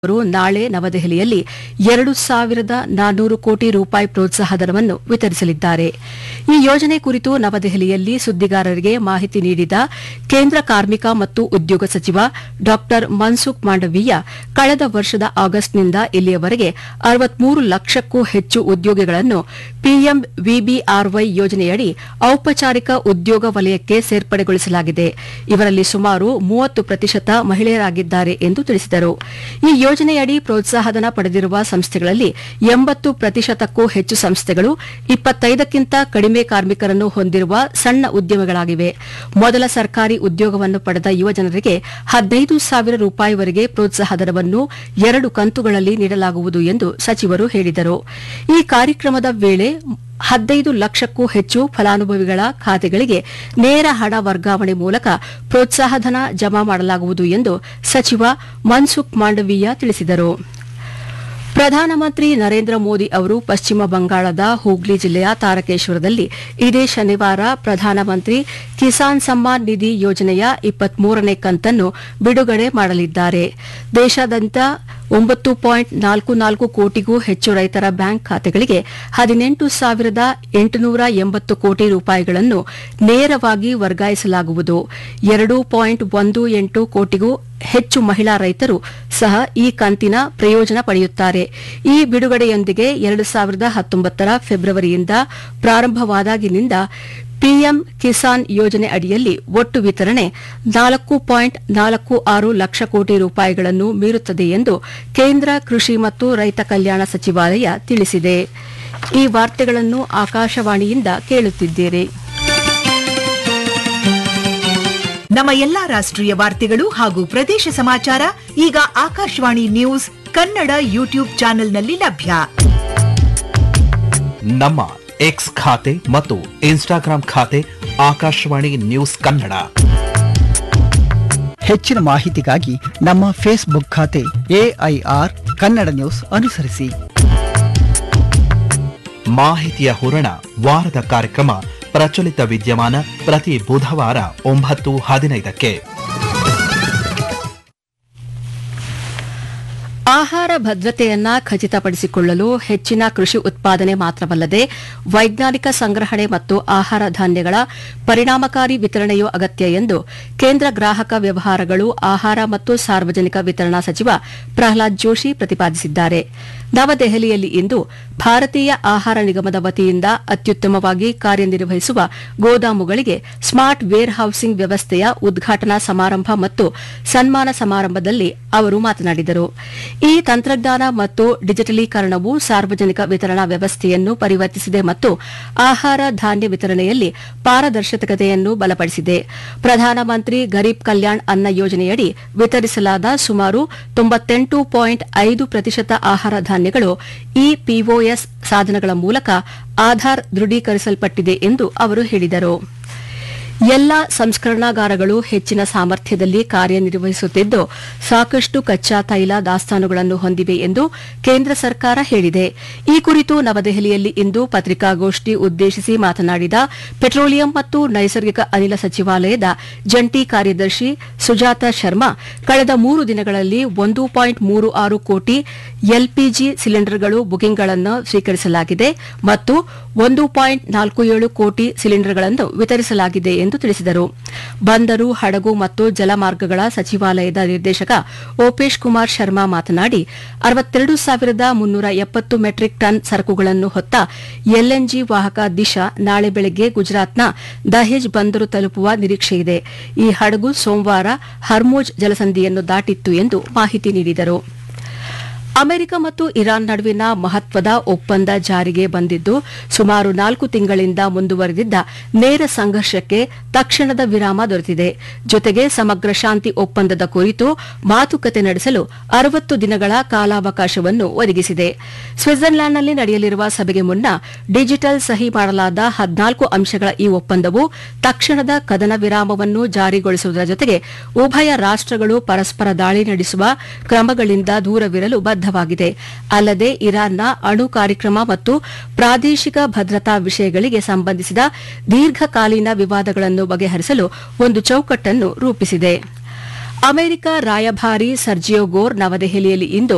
ಅವರು ನಾಳೆ ನವದೆಹಲಿಯಲ್ಲಿ ಎರಡು ಸಾವಿರದ ನಾನ್ನೂರು ಕೋಟಿ ರೂಪಾಯಿ ಪ್ರೋತ್ಸಾಹಧನವನ್ನು ವಿತರಿಸಲಿದ್ದಾರೆ ಈ ಯೋಜನೆ ಕುರಿತು ನವದೆಹಲಿಯಲ್ಲಿ ಸುದ್ದಿಗಾರರಿಗೆ ಮಾಹಿತಿ ನೀಡಿದ ಕೇಂದ್ರ ಕಾರ್ಮಿಕ ಮತ್ತು ಉದ್ಯೋಗ ಸಚಿವ ಡಾ ಮನ್ಸುಖ್ ಮಾಂಡವೀಯ ಕಳೆದ ವರ್ಷದ ಆಗಸ್ಟ್ನಿಂದ ಇಲ್ಲಿಯವರೆಗೆ ಅರವತ್ಮೂರು ಲಕ್ಷಕ್ಕೂ ಹೆಚ್ಚು ಉದ್ಯೋಗಿಗಳನ್ನು ಪಿಎಂ ವಿಬಿಆರ್ವೈ ಯೋಜನೆಯಡಿ ಔಪಚಾರಿಕ ಉದ್ಯೋಗ ವಲಯಕ್ಕೆ ಸೇರ್ಪಡೆಗೊಳಿಸಲಾಗಿದೆ ಇವರಲ್ಲಿ ಸುಮಾರು ಮೂವತ್ತು ಪ್ರತಿಶತ ಮಹಿಳೆಯರಾಗಿದ್ದಾರೆ ಎಂದು ತಿಳಿಸಿದರು ಈ ಯೋಜನೆಯಡಿ ಪ್ರೋತ್ಸಾಹಧನ ಪಡೆದಿರುವ ಸಂಸ್ಥೆಗಳಲ್ಲಿ ಎಂಬತ್ತು ಪ್ರತಿಶತಕ್ಕೂ ಹೆಚ್ಚು ಸಂಸ್ಥೆಗಳು ಇಪ್ಪತ್ತೈದಕ್ಕಿಂತ ಕಡಿಮೆ ಕಾರ್ಮಿಕರನ್ನು ಹೊಂದಿರುವ ಸಣ್ಣ ಉದ್ಯಮಗಳಾಗಿವೆ ಮೊದಲ ಸರ್ಕಾರಿ ಉದ್ಯೋಗವನ್ನು ಪಡೆದ ಯುವಜನರಿಗೆ ಹದಿನೈದು ಸಾವಿರ ರೂಪಾಯಿವರೆಗೆ ಪ್ರೋತ್ಸಾಹಧನವನ್ನು ಎರಡು ಕಂತುಗಳಲ್ಲಿ ನೀಡಲಾಗುವುದು ಎಂದು ಸಚಿವರು ಹೇಳಿದರು ಈ ಕಾರ್ಯಕ್ರಮದ ವೇಳೆ ಹದಿನೈದು ಲಕ್ಷಕ್ಕೂ ಹೆಚ್ಚು ಫಲಾನುಭವಿಗಳ ಖಾತೆಗಳಿಗೆ ನೇರ ಹಣ ವರ್ಗಾವಣೆ ಮೂಲಕ ಪ್ರೋತ್ಸಾಹಧನ ಜಮಾ ಮಾಡಲಾಗುವುದು ಎಂದು ಸಚಿವ ಮನ್ಸುಖ್ ಮಾಂಡವೀಯ ತಿಳಿಸಿದರು ಪ್ರಧಾನಮಂತ್ರಿ ನರೇಂದ್ರ ಮೋದಿ ಅವರು ಪಶ್ಚಿಮ ಬಂಗಾಳದ ಹೂಗ್ಲಿ ಜಿಲ್ಲೆಯ ತಾರಕೇಶ್ವರದಲ್ಲಿ ಇದೇ ಶನಿವಾರ ಪ್ರಧಾನಮಂತ್ರಿ ಕಿಸಾನ್ ಸಮ್ಮಾನ್ ನಿಧಿ ಯೋಜನೆಯ ಇಪ್ಪತ್ಮೂರನೇ ಕಂತನ್ನು ಬಿಡುಗಡೆ ಮಾಡಲಿದ್ದಾರೆ ದೇಶಾದ್ಯಂತ ಒಂಬತ್ತು ಪಾಯಿಂಟ್ ನಾಲ್ಕು ನಾಲ್ಕು ಕೋಟಿಗೂ ಹೆಚ್ಚು ರೈತರ ಬ್ಯಾಂಕ್ ಖಾತೆಗಳಿಗೆ ಹದಿನೆಂಟು ಸಾವಿರದ ಎಂಟುನೂರ ಎಂಬತ್ತು ಕೋಟಿ ರೂಪಾಯಿಗಳನ್ನು ನೇರವಾಗಿ ವರ್ಗಾಯಿಸಲಾಗುವುದು ಎರಡು ಪಾಯಿಂಟ್ ಒಂದು ಎಂಟು ಕೋಟಿಗೂ ಹೆಚ್ಚು ಮಹಿಳಾ ರೈತರು ಸಹ ಈ ಕಂತಿನ ಪ್ರಯೋಜನ ಪಡೆಯುತ್ತಾರೆ ಈ ಬಿಡುಗಡೆಯೊಂದಿಗೆ ಎರಡು ಸಾವಿರದ ಹತ್ತೊಂಬತ್ತರ ಫೆಬ್ರವರಿಯಿಂದ ಪ್ರಾರಂಭವಾದಾಗಿನಿಂದ ಪಿಎಂ ಕಿಸಾನ್ ಯೋಜನೆ ಅಡಿಯಲ್ಲಿ ಒಟ್ಟು ವಿತರಣೆ ನಾಲ್ಕು ಪಾಯಿಂಟ್ ನಾಲ್ಕು ಆರು ಲಕ್ಷ ಕೋಟಿ ರೂಪಾಯಿಗಳನ್ನು ಮೀರುತ್ತದೆ ಎಂದು ಕೇಂದ್ರ ಕೃಷಿ ಮತ್ತು ರೈತ ಕಲ್ಯಾಣ ಸಚಿವಾಲಯ ತಿಳಿಸಿದೆ ಈ ವಾರ್ತೆಗಳನ್ನು ಆಕಾಶವಾಣಿಯಿಂದ ಕೇಳುತ್ತಿದ್ದೀರಿ ನಮ್ಮ ಎಲ್ಲಾ ರಾಷ್ಟ್ರೀಯ ವಾರ್ತೆಗಳು ಹಾಗೂ ಪ್ರದೇಶ ಸಮಾಚಾರ ಈಗ ಆಕಾಶವಾಣಿ ನ್ಯೂಸ್ ಕನ್ನಡ ಯೂಟ್ಯೂಬ್ ಚಾನೆಲ್ನಲ್ಲಿ ಲಭ್ಯ ನಮ್ಮ ಎಕ್ಸ್ ಖಾತೆ ಮತ್ತು ಇನ್ಸ್ಟಾಗ್ರಾಂ ಖಾತೆ ಆಕಾಶವಾಣಿ ನ್ಯೂಸ್ ಕನ್ನಡ ಹೆಚ್ಚಿನ ಮಾಹಿತಿಗಾಗಿ ನಮ್ಮ ಫೇಸ್ಬುಕ್ ಖಾತೆ ಎಐಆರ್ ಕನ್ನಡ ನ್ಯೂಸ್ ಅನುಸರಿಸಿ ಮಾಹಿತಿಯ ಹೂರಣ ವಾರದ ಕಾರ್ಯಕ್ರಮ ಪ್ರಚಲಿತ ವಿದ್ಯಮಾನ ಪ್ರತಿ ಬುಧವಾರ ಒಂಬತ್ತು ಹದಿನೈದಕ್ಕೆ ಆಹಾರ ಭದ್ರತೆಯನ್ನ ಖಚಿತಪಡಿಸಿಕೊಳ್ಳಲು ಹೆಚ್ಚಿನ ಕೃಷಿ ಉತ್ಪಾದನೆ ಮಾತ್ರವಲ್ಲದೆ ವೈಜ್ಞಾನಿಕ ಸಂಗ್ರಹಣೆ ಮತ್ತು ಆಹಾರ ಧಾನ್ಯಗಳ ಪರಿಣಾಮಕಾರಿ ವಿತರಣೆಯೂ ಅಗತ್ಯ ಎಂದು ಕೇಂದ್ರ ಗ್ರಾಹಕ ವ್ಯವಹಾರಗಳು ಆಹಾರ ಮತ್ತು ಸಾರ್ವಜನಿಕ ವಿತರಣಾ ಸಚಿವ ಪ್ರಹ್ಲಾದ್ ಜೋಶಿ ಪ್ರತಿಪಾದಿಸಿದ್ದಾರೆ ನವದೆಹಲಿಯಲ್ಲಿ ಇಂದು ಭಾರತೀಯ ಆಹಾರ ನಿಗಮದ ವತಿಯಿಂದ ಅತ್ಯುತ್ತಮವಾಗಿ ಕಾರ್ಯನಿರ್ವಹಿಸುವ ಗೋದಾಮುಗಳಿಗೆ ಸ್ಮಾರ್ಟ್ ವೇರ್ ಹೌಸಿಂಗ್ ವ್ಯವಸ್ಥೆಯ ಉದ್ಘಾಟನಾ ಸಮಾರಂಭ ಮತ್ತು ಸನ್ಮಾನ ಸಮಾರಂಭದಲ್ಲಿ ಅವರು ಮಾತನಾಡಿದರು ಈ ತಂತ್ರಜ್ಞಾನ ಮತ್ತು ಡಿಜಿಟಲೀಕರಣವು ಸಾರ್ವಜನಿಕ ವಿತರಣಾ ವ್ಯವಸ್ಥೆಯನ್ನು ಪರಿವರ್ತಿಸಿದೆ ಮತ್ತು ಆಹಾರ ಧಾನ್ಯ ವಿತರಣೆಯಲ್ಲಿ ಪಾರದರ್ಶಕತೆಯನ್ನು ಬಲಪಡಿಸಿದೆ ಪ್ರಧಾನಮಂತ್ರಿ ಗರೀಬ್ ಕಲ್ಯಾಣ್ ಅನ್ನ ಯೋಜನೆಯಡಿ ವಿತರಿಸಲಾದ ಸುಮಾರು ತೊಂಬತ್ತೆಂಟು ಪಾಯಿಂಟ್ ಐದು ಪ್ರತಿಶತ ಆಹಾರ ಧಾನ್ಯಗಳು ಈ ಪಿಒಎಸ್ ಸಾಧನಗಳ ಮೂಲಕ ಆಧಾರ್ ದೃಢೀಕರಿಸಲ್ಪಟ್ಟಿದೆ ಎಂದು ಅವರು ಹೇಳಿದರು ಎಲ್ಲಾ ಸಂಸ್ಕರಣಾಗಾರಗಳು ಹೆಚ್ಚಿನ ಸಾಮರ್ಥ್ಯದಲ್ಲಿ ಕಾರ್ಯನಿರ್ವಹಿಸುತ್ತಿದ್ದು ಸಾಕಷ್ಟು ಕಚ್ಚಾ ತೈಲ ದಾಸ್ತಾನುಗಳನ್ನು ಹೊಂದಿವೆ ಎಂದು ಕೇಂದ್ರ ಸರ್ಕಾರ ಹೇಳಿದೆ ಈ ಕುರಿತು ನವದೆಹಲಿಯಲ್ಲಿ ಇಂದು ಪತ್ರಿಕಾಗೋಷ್ಠಿ ಉದ್ದೇಶಿಸಿ ಮಾತನಾಡಿದ ಪೆಟ್ರೋಲಿಯಂ ಮತ್ತು ನೈಸರ್ಗಿಕ ಅನಿಲ ಸಚಿವಾಲಯದ ಜಂಟಿ ಕಾರ್ಯದರ್ಶಿ ಸುಜಾತ ಶರ್ಮಾ ಕಳೆದ ಮೂರು ದಿನಗಳಲ್ಲಿ ಒಂದು ಪಾಯಿಂಟ್ ಮೂರು ಆರು ಕೋಟಿ ಎಲ್ಪಿಜಿ ಸಿಲಿಂಡರ್ಗಳು ಬುಕಿಂಗ್ಗಳನ್ನು ಸ್ವೀಕರಿಸಲಾಗಿದೆ ಮತ್ತು ಒಂದು ಪಾಯಿಂಟ್ ನಾಲ್ಕು ಏಳು ಕೋಟಿ ಸಿಲಿಂಡರ್ಗಳನ್ನು ವಿತರಿಸಲಾಗಿದೆ ಎಂದು ತಿಳಿಸಿದರು ಬಂದರು ಹಡಗು ಮತ್ತು ಜಲಮಾರ್ಗಗಳ ಸಚಿವಾಲಯದ ನಿರ್ದೇಶಕ ಓಪೇಶ್ ಕುಮಾರ್ ಶರ್ಮಾ ಮಾತನಾಡಿ ಅರವತ್ತೆರಡು ಸಾವಿರದ ಮುನ್ನೂರ ಎಪ್ಪತ್ತು ಮೆಟ್ರಿಕ್ ಟನ್ ಸರಕುಗಳನ್ನು ಹೊತ್ತ ಎಲ್ಎನ್ಜಿ ವಾಹಕ ದಿಶಾ ನಾಳೆ ಬೆಳಗ್ಗೆ ಗುಜರಾತ್ನ ದಹೇಜ್ ಬಂದರು ತಲುಪುವ ನಿರೀಕ್ಷೆಯಿದೆ ಈ ಹಡಗು ಸೋಮವಾರ ಹರ್ಮೋಜ್ ಜಲಸಂಧಿಯನ್ನು ದಾಟಿತ್ತು ಎಂದು ಮಾಹಿತಿ ನೀಡಿದರು ಅಮೆರಿಕ ಮತ್ತು ಇರಾನ್ ನಡುವಿನ ಮಹತ್ವದ ಒಪ್ಪಂದ ಜಾರಿಗೆ ಬಂದಿದ್ದು ಸುಮಾರು ನಾಲ್ಕು ತಿಂಗಳಿಂದ ಮುಂದುವರೆದಿದ್ದ ನೇರ ಸಂಘರ್ಷಕ್ಕೆ ತಕ್ಷಣದ ವಿರಾಮ ದೊರೆತಿದೆ ಜೊತೆಗೆ ಸಮಗ್ರ ಶಾಂತಿ ಒಪ್ಪಂದದ ಕುರಿತು ಮಾತುಕತೆ ನಡೆಸಲು ಅರವತ್ತು ದಿನಗಳ ಕಾಲಾವಕಾಶವನ್ನು ಒದಗಿಸಿದೆ ಸ್ವಿಟ್ಜರ್ಲ್ಯಾಂಡ್ನಲ್ಲಿ ನಡೆಯಲಿರುವ ಸಭೆಗೆ ಮುನ್ನ ಡಿಜಿಟಲ್ ಸಹಿ ಮಾಡಲಾದ ಹದಿನಾಲ್ಕು ಅಂಶಗಳ ಈ ಒಪ್ಪಂದವು ತಕ್ಷಣದ ಕದನ ವಿರಾಮವನ್ನು ಜಾರಿಗೊಳಿಸುವುದರ ಜೊತೆಗೆ ಉಭಯ ರಾಷ್ಟಗಳು ಪರಸ್ಪರ ದಾಳಿ ನಡೆಸುವ ಕ್ರಮಗಳಿಂದ ದೂರವಿರಲು ಬದ್ದವಾಗಿದೆ ಅಲ್ಲದೆ ಇರಾನ್ನ ಅಣು ಕಾರ್ಯಕ್ರಮ ಮತ್ತು ಪ್ರಾದೇಶಿಕ ಭದ್ರತಾ ವಿಷಯಗಳಿಗೆ ಸಂಬಂಧಿಸಿದ ದೀರ್ಘಕಾಲೀನ ವಿವಾದಗಳನ್ನು ಬಗೆಹರಿಸಲು ಒಂದು ಚೌಕಟ್ಟನ್ನು ರೂಪಿಸಿದೆ ಅಮೆರಿಕ ರಾಯಭಾರಿ ಸರ್ಜಿಯೋ ಗೋರ್ ನವದೆಹಲಿಯಲ್ಲಿ ಇಂದು